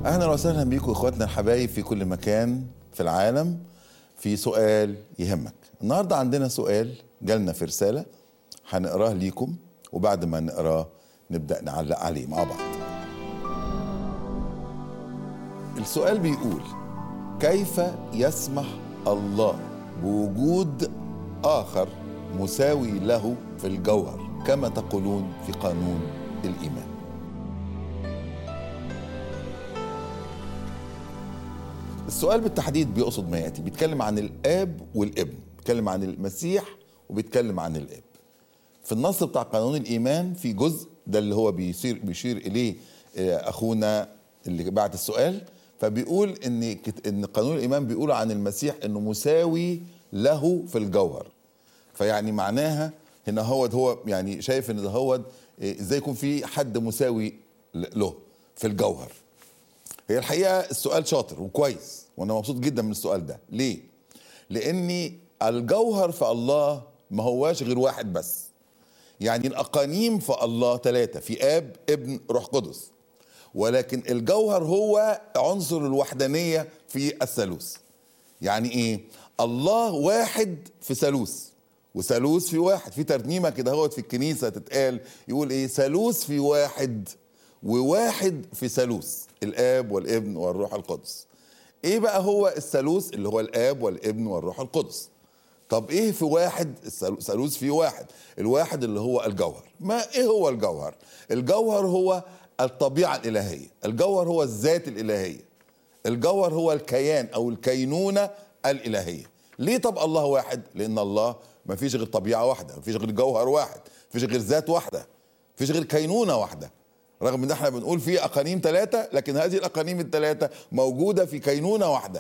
اهلا وسهلا بيكم اخواتنا الحبايب في كل مكان في العالم في سؤال يهمك النهارده عندنا سؤال جالنا في رساله هنقراه ليكم وبعد ما نقراه نبدا نعلق عليه مع بعض السؤال بيقول كيف يسمح الله بوجود اخر مساوي له في الجوهر كما تقولون في قانون الايمان السؤال بالتحديد بيقصد ما ياتي بيتكلم عن الاب والابن بيتكلم عن المسيح وبيتكلم عن الاب في النص بتاع قانون الايمان في جزء ده اللي هو بيصير بيشير اليه آه، اخونا اللي بعت السؤال فبيقول ان كت- ان قانون الايمان بيقول عن المسيح انه مساوي له في الجوهر فيعني معناها هنا هو هو يعني شايف ان ده هو آه، ازاي يكون في حد مساوي ل- له في الجوهر هي الحقيقه السؤال شاطر وكويس وانا مبسوط جدا من السؤال ده ليه لاني الجوهر في الله ما هواش غير واحد بس يعني الاقانيم في الله ثلاثه في اب ابن روح قدس ولكن الجوهر هو عنصر الوحدانيه في الثالوث يعني ايه الله واحد في ثالوث وثالوث في واحد في ترنيمه كده هوت في الكنيسه تتقال يقول ايه ثالوث في واحد وواحد في ثالوث الاب والابن والروح القدس ايه بقى هو الثالوث اللي هو الاب والابن والروح القدس طب ايه في واحد الثالوث في واحد الواحد اللي هو الجوهر ما ايه هو الجوهر الجوهر هو الطبيعه الالهيه الجوهر هو الذات الالهيه الجوهر هو الكيان او الكينونه الالهيه ليه طب الله واحد لان الله ما فيش غير طبيعه واحده ما فيش غير جوهر واحد ما فيش غير ذات واحده ما فيش غير كينونه واحده رغم ان احنا بنقول في اقانيم ثلاثه لكن هذه الاقانيم الثلاثه موجوده في كينونه واحده